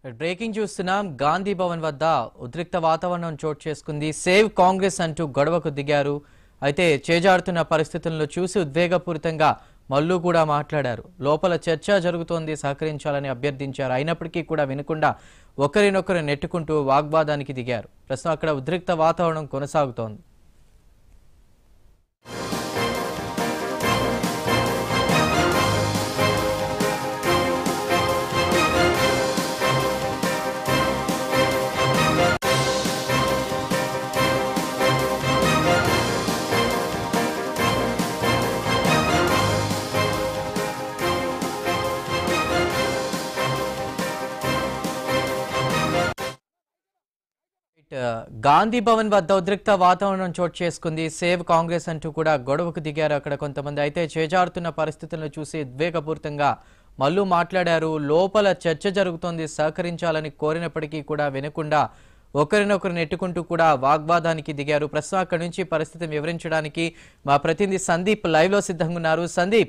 Breaking చూస్తున్నాం గాంధీ భవన్ వద్ద ఉద్రిక్త వాతావరణం చోటు చేసుకుంది సేవ్ కాంగ్రెస్ అంటూ గొడవకు దిగారు అయితే చేజారుతున్న పరిస్థితులను చూసి ఉద్వేగపూరితంగా మల్లు కూడా మాట్లాడారు లోపల చర్చ జరుగుతోంది సహకరించాలని అభ్యర్థించారు అయినప్పటికీ కూడా వినకుండా ఒకరినొకరు నెట్టుకుంటూ వాగ్వాదానికి దిగారు ప్రస్తుతం అక్కడ ఉద్రిక్త వాతావరణం కొనసాగుతోంది రైట్, గాంధీ భవన్ వద్ద ఉద్రిక్త వాతావరణం చోటు చేసుకుంది సేవ్ కాంగ్రెస్ అంటూ కూడా గొడవకు దిగారు అక్కడ కొంతమంది అయితే చేజారుతున్న పరిస్థితులను చూసి ఉద్వేగపూరితంగా మల్లు మాట్లాడారు లోపల చర్చ జరుగుతోంది సహకరించాలని కోరినప్పటికీ కూడా వినకుండా ఒకరినొకరు నెట్టుకుంటూ కూడా వాగ్వాదానికి దిగారు ప్రస్తుతం అక్కడి నుంచి పరిస్థితిని వివరించడానికి మా ప్రతినిధి సందీప్ లైవ్ లో సిద్ధంగా ఉన్నారు సందీప్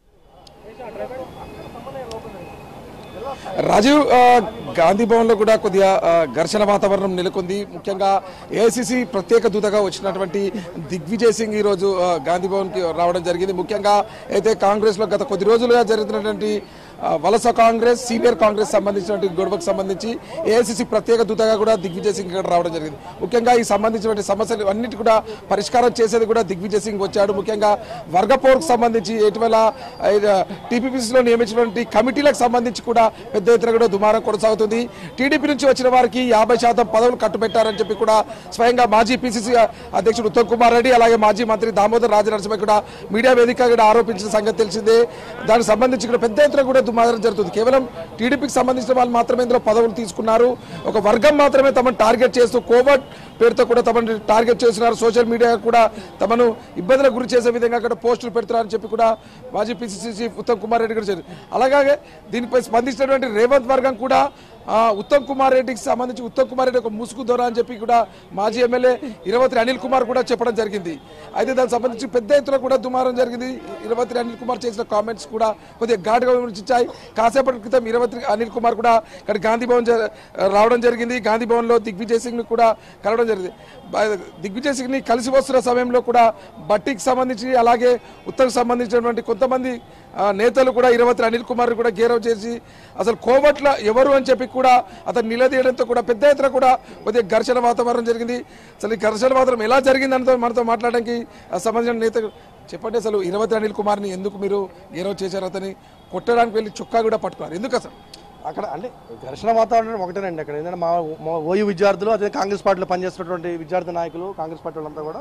రాజీవ్ ఆ, గాంధీ భవన్లో కూడా కొద్దిగా ఆ, ఘర్షణ వాతావరణం నెలకొంది ముఖ్యంగా ఏఐసిసి ప్రత్యేక దూతగా వచ్చినటువంటి దిగ్విజయ్ సింగ్ ఈరోజు ఆ, గాంధీ భవన్కి రావడం జరిగింది ముఖ్యంగా అయితే కాంగ్రెస్లో గత కొద్ది రోజులుగా జరుగుతున్నటువంటి ఆ, వలస కాంగ్రెస్ సీనియర్ కాంగ్రెస్ సంబంధించినటువంటి గొడవకు సంబంధించి ఏఐసిసి ప్రత్యేక దూతగా కూడా దిగ్విజయ్ సింగ్ ఇక్కడ రావడం జరిగింది ముఖ్యంగా ఈ సంబంధించినటువంటి సమస్యలు అన్నిటి కూడా పరిష్కారం చేసేది కూడా దిగ్విజయ్ సింగ్ వచ్చాడు ముఖ్యంగా వర్గపోర్కు సంబంధించి ఇటీవల టీపీపీసీలో నియమించినటువంటి కమిటీలకు సంబంధించి కూడా పెద్ద ఎత్తున కూడా దుమారం కొనసాగుతుంది టీడీపీ నుంచి వచ్చిన వారికి యాభై శాతం పదవులు కట్టుబెట్టారని చెప్పి కూడా స్వయంగా మాజీ పీసీసీ అధ్యక్షుడు ఉత్తమ్ కుమార్ రెడ్డి అలాగే మాజీ మంత్రి దామోదర్ రాజనరసింహ కూడా మీడియా వేదికగా కూడా ఆరోపించిన సంగతి తెలిసిందే దానికి సంబంధించి కూడా పెద్ద ఎత్తున కూడా దుమారం జరుగుతుంది కేవలం టీడీపీకి సంబంధించిన వాళ్ళు మాత్రమే ఇందులో పదవులు తీసుకున్నారు ఒక వర్గం మాత్రమే తమను టార్గెట్ చేస్తూ కోవట్ పేరుతో కూడా తమను టార్గెట్ చేస్తున్నారు సోషల్ మీడియా కూడా తమను ఇబ్బందులకు గురి చేసే విధంగా అక్కడ పోస్టులు పెడుతున్నారని చెప్పి కూడా మాజీ పిసిసి చీఫ్ ఉత్తమ్ కుమార్ రెడ్డి కూడా చెప్పారు అలాగే దీనిపై స్పందించినటువంటి రేవంత్ వర్గం కూడా ఆ, ఉత్తమ్ కుమార్ రెడ్డికి సంబంధించి ఉత్తమ్ కుమార్ రెడ్డి ఒక ముసుగు దొర అని చెప్పి కూడా మాజీ ఎమ్మెల్యే ఇరవత్రి అనిల్ కుమార్ కూడా చెప్పడం జరిగింది అయితే దానికి సంబంధించి పెద్ద ఎత్తున కూడా దుమారం జరిగింది ఇరవత్రి అనిల్ కుమార్ చేసిన కామెంట్స్ కూడా కొద్దిగా ఘాటుగా విమర్శించాయి కాసేపటి క్రితం ఇరవత్రి అనిల్ కుమార్ కూడా ఇక్కడ గాంధీ భవన్ జ- రావడం జరిగింది గాంధీ భవన్లో దిగ్విజయ్ సింగ్ ని కూడా కలవడం జరిగింది బ- దిగ్విజయ్ సింగ్ ని కలిసి వస్తున్న సమయంలో కూడా బట్టికి సంబంధించి అలాగే ఉత్తర్కు సంబంధించినటువంటి కొంతమంది ఆ, నేతలు కూడా ఇరవత్రి అనిల్ కుమార్ కూడా గేరవ్ చేసి అసలు కోవట్ల ఎవరు అని చెప్పి కూడా అతను నిలదీయడంతో కూడా పెద్ద ఎత్తున కూడా కొద్దిగా ఘర్షణ వాతావరణం జరిగింది అసలు ఈ ఘర్షణ వాతావరణం ఎలా జరిగింది మనతో మనతో మాట్లాడడానికి ఆ సంబంధించిన నేత చెప్పండి అసలు ఇరవత్రి అనిల్ కుమార్ని ఎందుకు మీరు గేరవ్ చేశారు అతని కొట్టడానికి వెళ్ళి చుక్కా కూడా పట్టుకున్నారు ఎందుకు అసలు అక్కడ అంటే ఘర్షణ వాతావరణం ఒకటేనండి అక్కడ ఏంటంటే మా మా ఓయూ విద్యార్థులు అదే కాంగ్రెస్ పార్టీలో పనిచేస్తున్నటువంటి విద్యార్థి నాయకులు కాంగ్రెస్ పార్టీ వాళ్ళంతా కూడా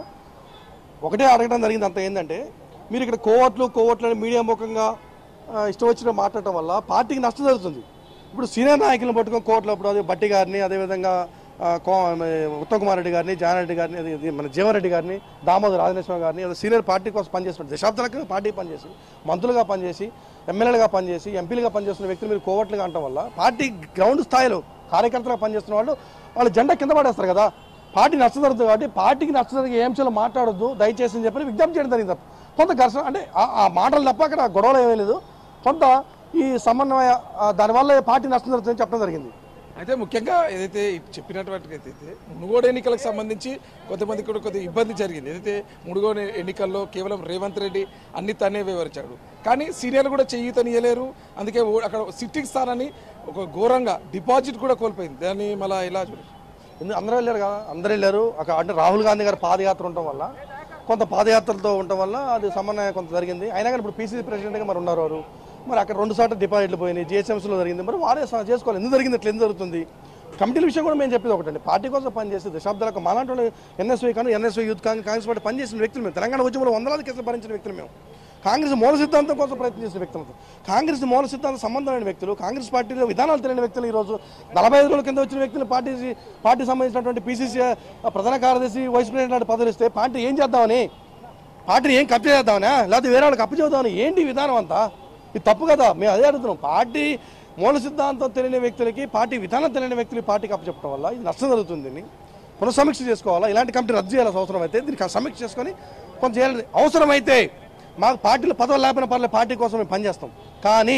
ఒకటే అడగడం జరిగింది అంత ఏంటంటే మీరు ఇక్కడ కోవట్లు కోవట్లు అని మీడియా ముఖంగా ఆ, ఇష్టం వచ్చిన మాట్లాడటం వల్ల పార్టీకి నష్టం జరుగుతుంది ఇప్పుడు సీనియర్ నాయకులను పట్టుకొని కోవట్లు అప్పుడు అదే బట్టి గారిని అదేవిధంగా ఆ, కో- మన ఉత్తమ్ కుమార్ రెడ్డి గారిని జానారెడ్డి గారిని అది- ఇది మన జీవన్రెడ్డి గారిని దామోదర్ రాజనేశ్వర గారిని అదే సీనియర్ పార్టీ కోసం పనిచేస్తున్నారు దశాబ్దాల క్రితం పార్టీ పనిచేసి మంత్రులుగా పనిచేసి ఎమ్మెల్యేలుగా పనిచేసి ఎంపీలుగా పనిచేస్తున్న వ్యక్తులు మీరు కోవట్లుగా అనటం వల్ల పార్టీ గ్రౌండ్ స్థాయిలో కార్యకర్తలుగా పనిచేస్తున్న వాళ్ళు వాళ్ళ జెండా కింద పడేస్తారు కదా పార్టీ నష్టం జరుగుతుంది కాబట్టి పార్టీకి నష్టం జరిగే ఏం చేయాలో మాట్లాడొద్దు దయచేసి అని చెప్పి విజ్ఞప్తి చేయడం జరిగింది తప్ప కొంత ఘర్షణ అంటే ఆ- ఆ మాటలు తప్ప అక్కడ గొడవలు ఏమీ లేదు కొంత ఈ సమన్వయ ఆ, దానివల్ల పార్టీ నష్టం జరుగుతుందని చెప్పడం జరిగింది అయితే ముఖ్యంగా ఏదైతే చెప్పినటువంటి అయితే మునుగోడు ఎన్నికలకు సంబంధించి కొంతమంది కూడా కొద్దిగా ఇబ్బంది జరిగింది ఏదైతే మునుగోడు ఎన్నికల్లో కేవలం రేవంత్ రెడ్డి అన్ని తనే వివరించాడు కానీ సీనియర్లు కూడా చెయ్యితనియలేరు అందుకే ఓ- అక్కడ సిట్టింగ్ స్థానాన్ని ఒక ఘోరంగా డిపాజిట్ కూడా కోల్పోయింది దాన్ని మళ్ళీ ఇలా చూడండి ఎందుకు అందరూ వెళ్ళారు కదా అందరూ వెళ్ళారు అక్కడ అంటే రాహుల్ గాంధీ గారు పాదయాత్ర ఉండటం వల్ల కొంత పాదయాత్రలతో ఉండటం వల్ల అది సమన్వయం కొంత జరిగింది అయినా కానీ ఇప్పుడు పీసీసీ ప్రెసిడెంట్గా మరి ఉన్నారు వారు మరి అక్కడ రెండు సార్లు డిపాజిట్లు పోయినాయి జిహెచ్ఎంసీలో జరిగింది మరి వారే స- చేసుకోవాలి ఎందుకు జరిగింది ఇట్లా ఎందుకు జరుగుతుంది కమిటీల విషయం కూడా మేము చెప్పేది ఒకటండి పార్టీ కోసం పనిచేసి దశాబ్దాలకు మాలాంటి ఎన్ఎస్వై కానీ NSUI youth Congress Congress party పనిచేసిన వ్యక్తులు మేము తెలంగాణ ఉద్యమంలో వందలాది కేసులు భరించిన వ్యక్తులు మేము కాంగ్రెస్ మూల సిద్ధాంతం కోసం ప్రయత్నం చేసిన వ్యక్తులతో కాంగ్రెస్ మూల సిద్ధాంతం సంబంధం లేని వ్యక్తులు కాంగ్రెస్ పార్టీలో విధానాలు తెలియని వ్యక్తులు ఈరోజు నలభై ఐదు రోజుల కింద వచ్చిన వ్యక్తులు పార్టీ పార్టీ సంబంధించినటువంటి పీసీసీ ప్రధాన కార్యదర్శి వైస్ ప్రెసిడెంట్ లాంటి పదవులు ఇస్తే పార్టీ ఏం చేద్దామని పార్టీని ఏం కప్ చేద్దామనా లేకపోతే వేరే వాళ్ళకి అప్పచేద్దామని ఏంటి ఈ విధానం అంతా ఇది తప్పు కదా మేము అదే అడుగుతున్నాం పార్టీ మూల సిద్ధాంతం తెలియని వ్యక్తులకి పార్టీ విధానం తెలియని వ్యక్తులకి పార్టీకి అప్పచెప్పడం వల్ల ఇది నష్టం జరుగుతుంది పునఃసమీక్ష చేసుకోవాలా ఇలాంటి కమిటీ రద్దు చేయాల్సిన అవసరం అయితే దీనికి సమీక్ష చేసుకొని కొంత చేయాలి అవసరమైతే మాకు పార్టీలో పదవులు లేకపోయినా పర్లేదు పార్టీ కోసం మేము పనిచేస్తాం కానీ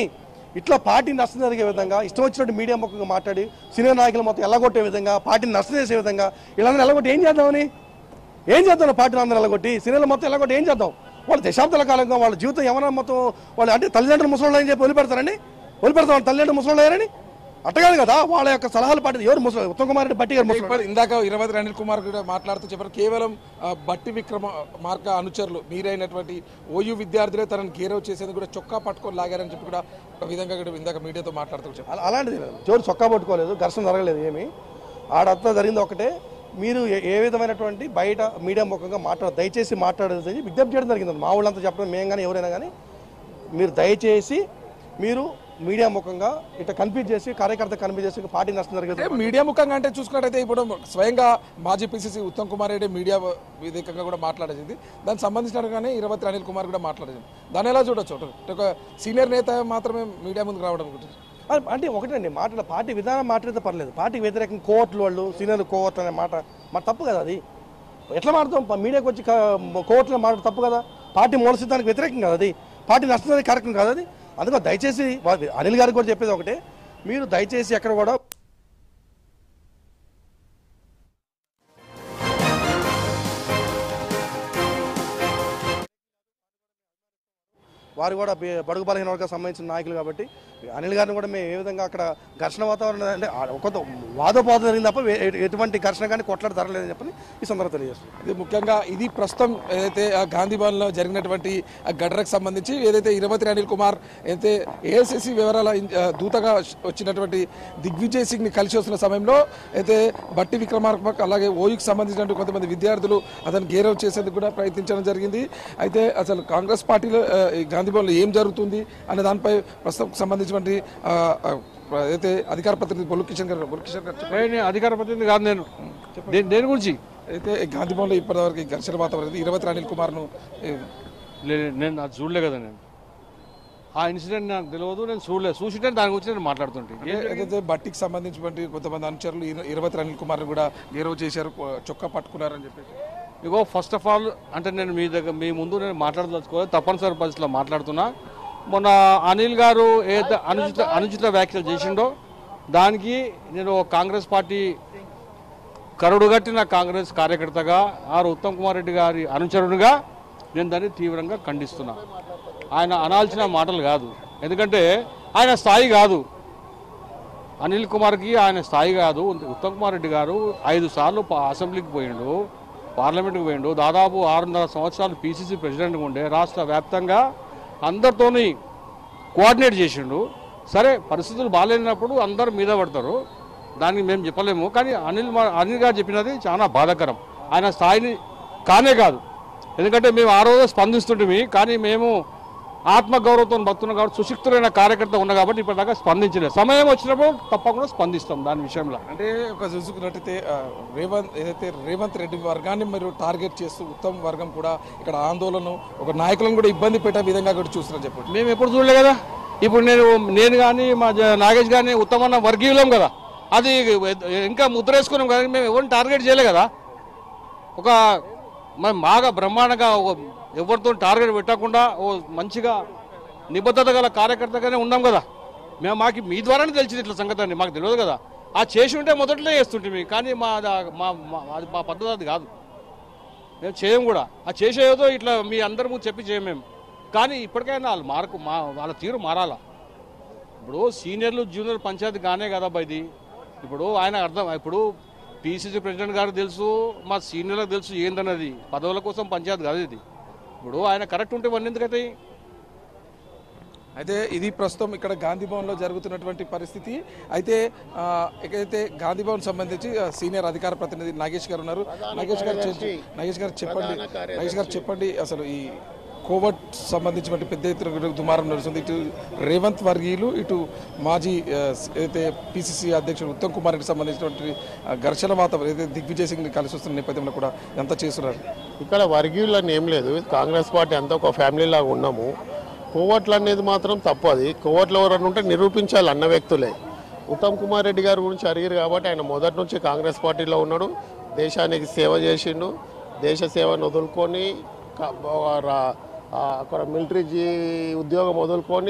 ఇట్లా పార్టీ నష్టం జరిగే విధంగా ఇష్టం వచ్చినట్టు మీడియా ముఖంగా మాట్లాడి సీనియర్ నాయకులు మొత్తం ఎల్లగొట్టే విధంగా పార్టీని నష్టం చేసే విధంగా వీళ్ళందరూ ఎల్లగొట్టి ఏం చేద్దామని ఏం చేద్దాం పార్టీని అందరూ ఎల్లగొట్టి సీనియర్లు మొత్తం ఎల్లగొట్టి ఏం చేద్దాం వాళ్ళు దశాబ్దాల కాలంగా వాళ్ళ జీవితం ఏమైనా మొత్తం వాళ్ళు అంటే తల్లిదండ్రులు ముసలి అని చెప్పి వదిలిపెడతారండి వదిలిపెడతాం వాళ్ళ తల్లిదండ్రులు ముసలి అయ్యారని అట్టగాదు కదా వాళ్ళ యొక్క సలహాలు పాటి ఎవరు ముసలి ఉత్తమ్ కుమార్ రెడ్డి బట్టి గారు ముసలి ఇప్పుడు ఇందాక ఇరవై అనిల్ కుమార్ కూడా మాట్లాడుతూ చెప్పారు కేవలం ఆ, బట్టి విక్రమ మార్గ అనుచరులు మీరైనటువంటి ఓయూ విద్యార్థులే తనను గేరవ్ చేసేది కూడా చొక్కా పట్టుకొని లాగారని చెప్పి కూడా ఒక విధంగా కూడా ఇందాక మీడియాతో మాట్లాడుతూ చెప్పారు అలా- అలాంటిది లేదు జోరు చొక్కా పట్టుకోలేదు ఘర్షణ జరగలేదు ఏమి ఆడంతా జరిగింది ఒకటే మీరు ఏ- ఏ విధమైనటువంటి బయట మీడియా ముఖంగా మాట్లాడ దయచేసి మాట్లాడేది అని విజ్ఞప్తి చేయడం జరిగింది మా వాళ్ళంతా చెప్పడం మేము కానీ ఎవరైనా కానీ మీరు దయచేసి మీరు మీడియా ముఖంగా ఇట్లా కన్ఫ్యూజ్ చేసి కార్యకర్త కన్ఫ్యూజ్ చేసి పార్టీ నష్టం అంటే జరిగేది మీడియా ముఖంగా అంటే చూసుకున్నట్టయితే ఇప్పుడు స్వయంగా మాజీ పిసిసి ఉత్తమ్ కుమార్ రెడ్డి మీడియా వేదికగా కూడా మాట్లాడేది దానికి సంబంధించినట్టుగానే ఇరవై అనిల్ కుమార్ కూడా మాట్లాడేది దాన్ని ఎలా చూడొచ్చు ఒకటి ఒక సీనియర్ నేత మాత్రమే మీడియా ముందుకు రావడం అనుకుంటుంది అ- అంటే ఒకటండి మాటల పార్టీ విధానం మాట్లాడితే పర్లేదు పార్టీకి వ్యతిరేకంగా కోర్టులు వాళ్ళు సీనియర్ కోర్టు అనే మాట మాట తప్పు కదా అది ఎట్లా మాడతాం ప- మీడియాకి వచ్చి క- కోర్టులో మాట తప్పు కదా పార్టీ మూల సిద్ధానికి వ్యతిరేకం కదా అది పార్టీ నష్టం కార్యక్రమం కాదు అది అందుకో దయచేసి వా- అనిల్ గారికి కూడా చెప్పేది ఒకటే మీరు దయచేసి ఎక్కడ కూడా వారు కూడా బే- బడుగు బలహీన వర్గాలకు సంబంధించిన నాయకులు కాబట్టి అనిల్ గారిని కూడా మేము ఏ విధంగా అక్కడ ఘర్షణ వాతావరణం అంటే ఆ కొంత వాదోపాదం జరిగింది తప్ప వే- ఎ- ఎటువంటి ఘర్షణ కానీ కొట్లాట జరగలేదని చెప్పని ఈ సందర్భంగా తెలియజేస్తుంది ఇది ముఖ్యంగా ఇది ప్రస్తుతం ఏదైతే ఆ గాంధీ భవన్లో జరిగినటువంటి ఆ ఘటనకు సంబంధించి ఏదైతే ఇరవతి అనిల్ కుమార్ అయితే ఏఐసిసి వివరాల ఇన్- ఆ, దూతగా వచ్చినటువంటి దిగ్విజయ్ సింగ్ ని కలిసి వస్తున్న సమయంలో అయితే బట్టి విక్రమార్క అలాగే ఓయుకి సంబంధించినటువంటి కొంతమంది విద్యార్థులు అతను గేరవ్ చేసేందుకు కూడా ప్రయత్నించడం జరిగింది అయితే అసలు కాంగ్రెస్ పార్టీలో ఆ, ఈ గాంధీ భవన్లో ఏం జరుగుతుంది అనే దానిపై ప్రస్తుతం సంబంధించినటువంటి ఆ, ఆ, అయితే అధికార ప్రతినిధి బొల్లు కిషన్ గారు బొల్లు కిషన్ గారు చెప్పండి. నేను అధికార ప్రతినిధి కాదు నేను దేని దేని గురించి అయితే ఈ గాంధీ భవన్లో ఇప్పటివరకు ఈ ఘర్షణ వాతావరణం ఇరవై అనిల్ కుమార్ను ఏ, లే- నేను అది చూడలే కదా నేను ఆ ఇన్సిడెంట్ నాకు తెలియదు నేను చూడలేదు చూసింటే దాని గురించి నేను మాట్లాడుతుంటే ఏదైతే బట్టికి సంబంధించినటువంటి కొంతమంది అనుచరులు ఇరవై అనిల్ కుమార్ కూడా గేరవ్ చేశారు చొక్కా పట్టుకున్నారని చెప్పేసి ఇగో ఫస్ట్ ఆఫ్ ఆల్ అంటే నేను మీ దగ్గర మీ ముందు నేను మాట్లాడదలుచుకోలేదు తప్పనిసరి పరిస్థితిలో మాట్లాడుతున్నా మొన్న అనిల్ గారు ఏదైతే అనుచిత అనుచిత వ్యాఖ్యలు చేసిండో దానికి నేను ఒక కాంగ్రెస్ పార్టీ కరుడుగట్టిన కాంగ్రెస్ కార్యకర్తగా ఆర్ ఉత్తమ్ కుమార్ రెడ్డి గారి అనుచరునిగా నేను దాన్ని తీవ్రంగా ఖండిస్తున్నా ఆయన అనాల్సిన మాటలు కాదు ఎందుకంటే ఆయన స్థాయి కాదు అనిల్ కుమార్కి ఆయన స్థాయి కాదు ఉత్తమ్ కుమార్ రెడ్డి గారు ఐదు సార్లు పా- అసెంబ్లీకి పోయిండు పార్లమెంట్కి పోయిండు దాదాపు ఆరున్నర సంవత్సరాలు పీసీసీ ప్రెసిడెంట్గా ఉండే రాష్ట్ర వ్యాప్తంగా అందరితోని కోఆర్డినేట్ చేసిండు సరే పరిస్థితులు బాగాలేనప్పుడు అందరు మీద పడతారు దానికి మేము చెప్పలేము కానీ అనిల్ మా- అనిల్ గారు చెప్పినది చాలా బాధాకరం ఆయన స్థాయిని కానే కాదు ఎందుకంటే మేము ఆ రోజు స్పందిస్తుంటే కానీ మేము ఆత్మగౌరవంతో బతున్నాం కాబట్టి సుశిక్తులైన కార్యకర్త ఉన్నా కాబట్టి ఇప్పటిదాకా స్పందించలేదు సమయం వచ్చినప్పుడు తప్పకుండా స్పందిస్తాం దాని విషయంలో అంటే ఒక చూసుకున్నట్టయితే ఆ, రేవంత్ ఏదైతే రేవంత్ రెడ్డి వర్గాన్ని మీరు టార్గెట్ చేస్తూ ఉత్తమ్ వర్గం కూడా ఇక్కడ ఆందోళన ఒక నాయకులను కూడా ఇబ్బంది పెట్టే విధంగా కూడా చూస్తున్నారు చెప్పండి మేము ఎప్పుడు చూడలే కదా ఇప్పుడు నేను నేను కానీ మా జ- నాగేష్ కానీ ఉత్తమన్న వర్గీయులం కదా అది ఇంకా ముద్ర వేసుకున్నాం కానీ మేము ఎవరిని టార్గెట్ చేయలే కదా ఒక మేము బాగా బ్రహ్మాండంగా ఒక ఎవరితో టార్గెట్ పెట్టకుండా ఓ మంచిగా నిబద్ధత గల కార్యకర్తగానే ఉన్నాం కదా మేము మాకు మీ ద్వారానే తెలిసింది ఇట్లా సంగతి అని మాకు తెలియదు కదా ఆ చేసి ఉంటే మొదట్లో చేస్తుంటే కానీ మా మా మా- అది మా పద్ధతి అది కాదు మేము చేయం కూడా ఆ చేసేదో ఇట్లా మీ అందరి ముందు చెప్పి చేయం మేము కానీ ఇప్పటికైనా వాళ్ళ మార్కు మా వాళ్ళ తీరు మారాలా ఇప్పుడు సీనియర్లు జూనియర్ పంచాయతీ కానే కదా అబ్బా ఇది ఇప్పుడు ఆయన అర్థం ఇప్పుడు పీసీసీ ప్రెసిడెంట్ గారికి తెలుసు మా సీనియర్లకు తెలుసు ఏందన్నది పదవుల కోసం పంచాయతీ కాదు ఇది ఇప్పుడు ఆయన కరెక్ట్ ఉంటే వన్ ఎందుకైతే అయితే ఇది ప్రస్తుతం ఇక్కడ గాంధీ భవన్లో జరుగుతున్నటువంటి పరిస్థితి అయితే ఆ, ఇకైతే గాంధీ భవన్ సంబంధించి ఆ, సీనియర్ అధికార ప్రతినిధి నాగేష్ గారు ఉన్నారు నాగేష్ గారు చె- నాగేష్ గారు చెప్పండి నాగేష్ గారు చెప్పండి అసలు ఈ కోవట్ సంబంధించినటువంటి పెద్ద ఎత్తున దుమారం నడుస్తుంది ఇటు రేవంత్ వర్గీయులు ఇటు మాజీ ఆ, ఏదైతే పిసిసి అధ్యక్షుడు ఉత్తమ్ కుమార్ రెడ్డి సంబంధించినటువంటి ఆ, ఘర్షణ వాతావరణం ఏదైతే దిగ్విజయ్ సింగ్ కలిసి వస్తున్న నేపథ్యంలో కూడా ఎంత చేస్తున్నారు ఇక్కడ వర్గీయులని ఏం లేదు కాంగ్రెస్ పార్టీ అంతా ఒక ఫ్యామిలీ లాగా ఉన్నాము కోవట్లు అనేది మాత్రం తప్పు అది కోవట్లు ఎవరన్నా ఉంటే నిరూపించాలి అన్న వ్యక్తులే ఉత్తమ్ కుమార్ రెడ్డి గారి గురించి అడిగారు కాబట్టి ఆయన మొదటి నుంచి కాంగ్రెస్ పార్టీలో ఉన్నాడు దేశానికి సేవ చేసిండు దేశ సేవను వదులుకొని క- రా- ఆ, అక్కడ మిలిటరీ జీ ఉద్యోగం వదులుకొని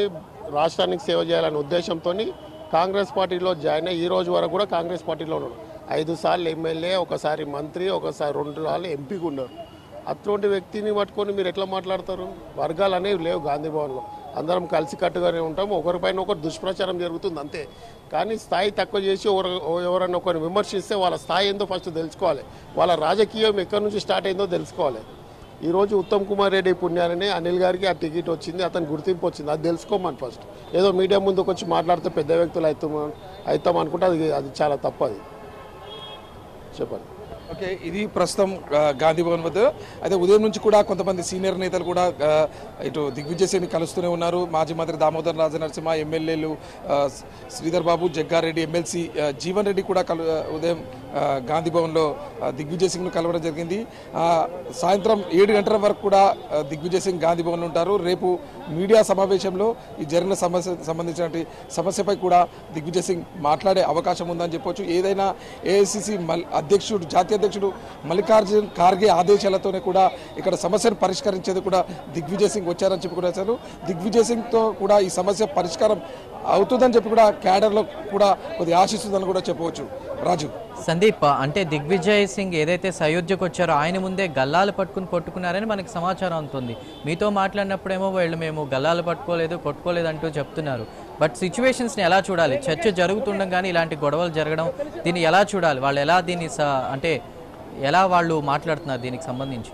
రాష్ట్రానికి సేవ చేయాలనే ఉద్దేశంతో కాంగ్రెస్ పార్టీలో జాయిన్ అయ్యి ఈ రోజు వరకు కూడా కాంగ్రెస్ పార్టీలో ఉన్నాడు ఐదు సార్లు ఎమ్మెల్యే ఒకసారి మంత్రి ఒకసారి రెండు సార్లు ఎంపీగా ఉన్నారు అటువంటి వ్యక్తిని పట్టుకొని మీరు ఎట్లా మాట్లాడతారు వర్గాలు అనేవి లేవు గాంధీ భవన్లో అందరం కలిసి కట్టుగానే ఉంటాం ఒకరిపైన ఒకరు దుష్ప్రచారం జరుగుతుంది అంతే కానీ స్థాయి తక్కువ చేసి ఎవరు ఎవరైనా ఒకరిని విమర్శిస్తే వాళ్ళ స్థాయి ఏందో ఫస్ట్ తెలుసుకోవాలి వాళ్ళ రాజకీయం ఎక్కడి నుంచి స్టార్ట్ అయిందో తెలుసుకోవాలి ఈరోజు ఉత్తమ్ కుమార్ రెడ్డి పుణ్యాలని అనిల్ గారికి ఆ టికెట్ వచ్చింది అతని గుర్తింపు వచ్చింది అది తెలుసుకోమని ఫస్ట్ ఏదో మీడియా ముందుకు వచ్చి మాట్లాడితే పెద్ద వ్యక్తులు అవుతాం అవుతాం అనుకుంటే అది అది చాలా తప్పు అది చెప్పండి ఓకే ఇది ప్రస్తుతం ఆ, గాంధీ భవన్ వద్ద అయితే ఉదయం నుంచి కూడా కొంతమంది సీనియర్ నేతలు కూడా ఆ, ఇటు దిగ్విజయ్ సింగ్ని కలుస్తూనే ఉన్నారు మాజీ మంత్రి దామోదర్ రాజనరసింహ ఎమ్మెల్యేలు ఆ, శ్రీధర్ బాబు జగ్గారెడ్డి ఎమ్మెల్సీ ఆ, జీవన్ రెడ్డి కూడా కలు ఆ, ఉదయం ఆ, గాంధీ భవన్లో ఆ, దిగ్విజయ్ సింగ్ను కలవడం జరిగింది ఆ, సాయంత్రం ఏడు గంటల వరకు కూడా ఆ, దిగ్విజయ్ సింగ్ గాంధీ భవన్లో ఉంటారు రేపు మీడియా సమావేశంలో ఈ జరిగిన సమస్య సంబంధించినటువంటి సమస్యపై కూడా దిగ్విజయ్ సింగ్ మాట్లాడే అవకాశం ఉందని చెప్పొచ్చు ఏదైనా ఏఐసిసి మల్ అధ్యక్షుడు జాతీయ అధ్యక్షుడు మల్లికార్జున్ ఖార్గే ఆదేశాలతోనే కూడా ఇక్కడ సమస్యను పరిష్కరించేది కూడా దిగ్విజయ్ సింగ్ వచ్చారని చెప్పి కూడా చెప్పారు దిగ్విజయ్ సింగ్తో కూడా ఈ సమస్య పరిష్కారం అవుతుందని చెప్పి కూడా క్యాడర్లో కూడా కొద్దిగా ఆశిస్తుందని కూడా చెప్పవచ్చు రాజు సందీప్ అంటే దిగ్విజయ్ సింగ్ ఏదైతే సయోధ్యకు వచ్చారో ఆయన ముందే గల్లాలు పట్టుకుని కొట్టుకున్నారని మనకి సమాచారం అందుతుంది మీతో మాట్లాడినప్పుడేమో వీళ్ళు మేము గల్లాలు పట్టుకోలేదు కొట్టుకోలేదు అంటూ చెప్తున్నారు బట్ సిచ్యువేషన్స్ని ఎలా చూడాలి చర్చ జరుగుతుండగానే ఇలాంటి గొడవలు జరగడం దీన్ని ఎలా చూడాలి వాళ్ళు ఎలా దీన్ని స- అంటే ఎలా వాళ్ళు మాట్లాడుతున్నారు దీనికి సంబంధించి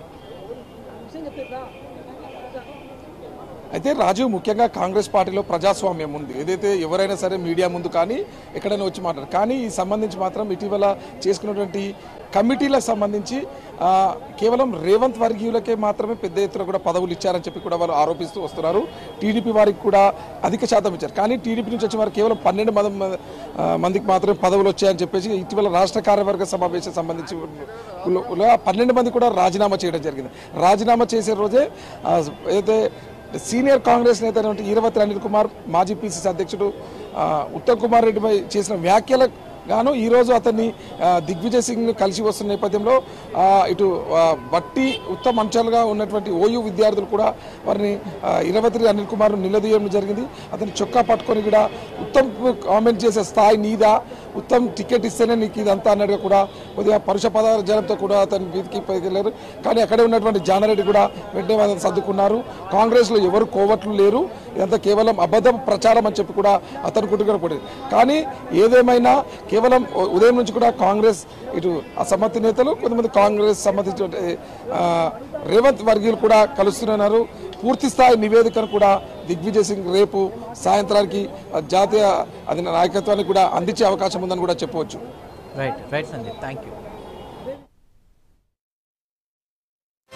అయితే రాజు ముఖ్యంగా కాంగ్రెస్ పార్టీలో ప్రజాస్వామ్యం ఉంది ఏదైతే ఎవరైనా సరే మీడియా ముందు కానీ ఎక్కడైనా వచ్చి మాట్లాడారు కానీ ఈ సంబంధించి మాత్రం ఇటీవల చేసుకున్నటువంటి కమిటీలకు సంబంధించి ఆ, కేవలం రేవంత్ వర్గీయులకే మాత్రమే పెద్ద ఎత్తున కూడా పదవులు ఇచ్చారని చెప్పి కూడా వాళ్ళు ఆరోపిస్తూ వస్తున్నారు టీడీపీ వారికి కూడా అధిక శాతం ఇచ్చారు కానీ టీడీపీ నుంచి వచ్చిన వారు కేవలం పన్నెండు మంది ఆ, మందికి మాత్రమే పదవులు వచ్చాయని చెప్పేసి ఇటీవల రాష్ట్ర కార్యవర్గ సమావేశం సంబంధించి లో- లో పన్నెండు మంది కూడా రాజీనామా చేయడం జరిగింది రాజీనామా చేసే రోజే ఆ, ఏదైతే సీనియర్ కాంగ్రెస్ నేత అయినటువంటి ఈరవతి అనిల్ కుమార్ మాజీ పిసిసి అధ్యక్షుడు ఆ, ఉత్తమ్ కుమార్ రెడ్డిపై చేసిన వ్యాఖ్యల గాను ఈరోజు అతన్ని ఆ, దిగ్విజయ్ సింగ్ కలిసి వస్తున్న నేపథ్యంలో ఆ, ఇటు ఆ, బట్టి ఉత్తమ అంశాలుగా ఉన్నటువంటి ఓయూ విద్యార్థులు కూడా వారిని ఆ, ఇరవతి అనిల్ కుమార్ నిలదీయడం జరిగింది అతని చొక్కా పట్టుకొని కూడా ఉత్తమ్ కామెంట్ చేసే స్థాయి నీదా ఉత్తమ్ టికెట్ ఇస్తేనే నీకు ఇదంతా అన్నట్టుగా కూడా కొద్దిగా పరుష పదార్థాలతో కూడా అతని వీధికి పైకి వెళ్ళారు కానీ అక్కడే ఉన్నటువంటి జానారెడ్డి కూడా వెంటనే వాళ్ళని సర్దుకున్నారు కాంగ్రెస్లో ఎవరు కోవట్లు లేరు ఇదంతా కేవలం అబద్ధ ప్రచారం అని చెప్పి కూడా అతను కుటుంబం పడింది కానీ ఏదేమైనా కేవలం ఉ- ఉదయం నుంచి కూడా కాంగ్రెస్ ఇటు అసమ్మతి నేతలు కొంతమంది కాంగ్రెస్ సంబంధించిన ఆ, రేవంత్ వర్గీయులు కూడా కలుస్తున్నారు పూర్తి స్థాయి నివేదికను కూడా దిగ్విజయ్ సింగ్ రేపు సాయంత్రానికి ఆ, జాతీయ అది నాయకత్వానికి కూడా అందించే అవకాశం ఉందని కూడా చెప్పవచ్చు right right Sandeep thank you